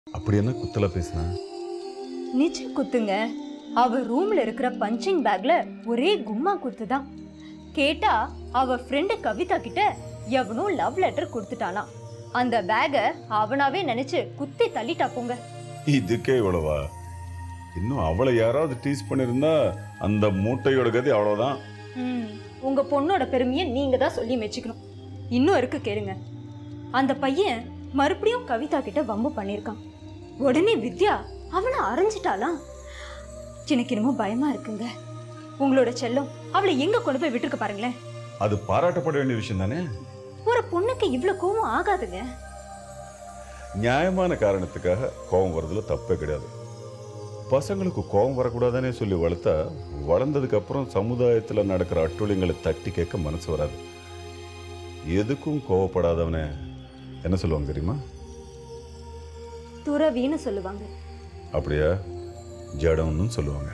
அப்படி என்ன குத்தல பேசினா நிச்சயம் குத்துங்க அவ ரூம்ல இருக்கிற பஞ்சிங் பேக்ல ஒரே கும்மா குத்துதான் கேட்டா அவ ஃப்ரெண்டு கவிதா கிட்ட எவனோ லவ் லெட்டர் கொடுத்துட்டானாம் அந்த பேக அவனாவே நினைச்சு குத்தி தள்ளிட்டா போங்க இதுக்கே இவ்வளவா இன்னும் அவளை யாராவது டீஸ் பண்ணிருந்தா அந்த மூட்டையோட கதி அவ்வளவுதான் ம், உங்க பொண்ணோட பெருமையை நீங்க தான் சொல்லி மெச்சுக்கணும் இன்னும் இருக்கு கேளுங்க அந்த பையன் மறுபடியும் கவிதா கிட்ட வம்பு பண்ணியிருக்கான் உடனே வித்யா அவனை அரைஞ்சிட்டாலாம் எனக்கு என்னமோ பயமா இருக்குங்க உங்களோட செல்லம் அவளை எங்க கொண்டு போய் விட்டுருக்க பாருங்களேன் அது பாராட்டப்பட வேண்டிய விஷயம் தானே ஒரு பொண்ணுக்கு இவ்ளோ கோவம் ஆகாதுங்க நியாயமான காரணத்துக்காக கோபம் வரதுல தப்பே கிடையாது பசங்களுக்கு கோபம் வரக்கூடாதுன்னே சொல்லி வளர்த்தா வளர்ந்ததுக்கு அப்புறம் சமுதாயத்துல நடக்கிற அட்டுழியங்களை தட்டி கேட்க மனசு வராது எதுக்கும் கோவப்படாதவனே என்ன சொல்லுவாங்க தெரியுமா துறவின்னு சொல்லுவாங்க அப்படியா ஜடம்னு சொல்லுவாங்க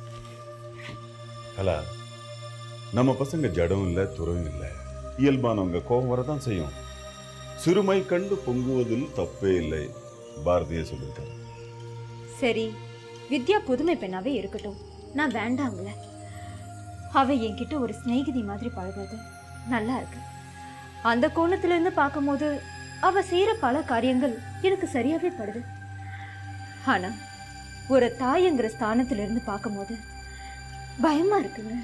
கலா நம்ம பசங்க ஜடம் இல்லை துறவும் இல்லை இயல்பானவங்க கோபம் வரதான் செய்யும் சிறுமை கண்டு பொங்குவதில் தப்பே இல்லை பாரதிய சொல்லியிருக்காரு சரி வித்யா புதுமை பெண்ணாவே இருக்கட்டும் நான் வேண்டாங்கள அவ என்கிட்ட ஒரு சிநேகிதி மாதிரி பழகுறது நல்லா இருக்கு அந்த கோணத்துல இருந்து பார்க்கும்போது அவ செய்யற பல காரியங்கள் எனக்கு சரியாவே படுது ஆனா ஒரு தாய்ங்கிற ஸ்தானத்துல இருந்து பார்க்கும்போது பயமா இருக்குங்க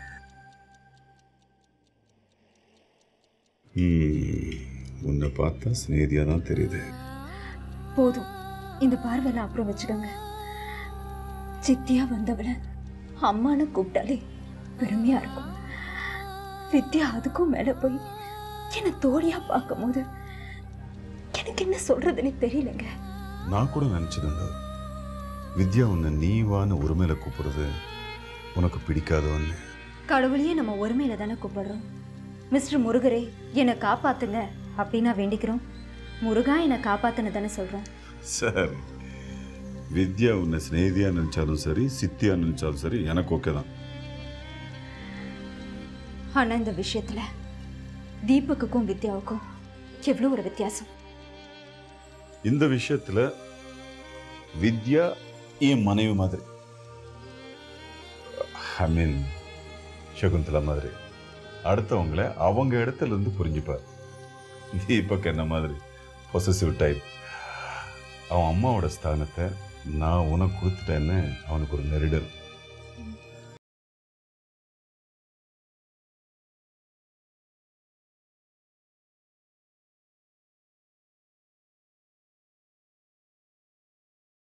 ம், உன்னை பார்த்தா சிநேகிதியா தான் தெரியுது போதும் இந்த பார்வையெல்லாம் அப்புறம் வச்சுக்கோங்க சித்தியா வந்தவளை அம்மான்னு கூப்பிட்டாலே பெருமையா இருக்கும் வித்யா அதுக்கும் மேல போய் என்னை தோழியா பார்க்கும்போது எனக்கு என்ன சொல்றதுன்னு தெரியலங்க நான் கூட நினைச்சதுண்டு வித்யா உன்னை நீ வான்னு உரிமையில கூப்பிடுறது உனக்கு பிடிக்காதவன்னு கடவுளையே நம்ம ஒருமையில தானே கூப்பிடுறோம் மிஸ்டர் முருகரே என்னை காப்பாத்துங்க அப்படின்னா வேண்டிக்கிறோம் முருகா என்னை காப்பாத்துன்னு தானே சொல்றோம் சார் வித்யா உன்னை சிநேகிதியா நினைச்சாலும் சரி சித்தியா நினைச்சாலும் சரி எனக்கு ஓகே தான் ஆனா இந்த விஷயத்துல தீபக்குக்கும் வித்யாவுக்கும் எவ்வளோ ஒரு வித்தியாசம் இந்த விஷயத்துல வித்யா என் மனைவி மாதிரி ஐ மீன் சகுந்தலா மாதிரி அடுத்தவங்களை அவங்க இடத்துல இருந்து புரிஞ்சுப்பார் தீபக் என்ன மாதிரி பொசசிவ் டைப் அவன் அம்மாவோட ஸ்தானத்தை நான் உனக்கு கொடுத்துட்டேன்னு அவனுக்கு ஒரு நெருடல்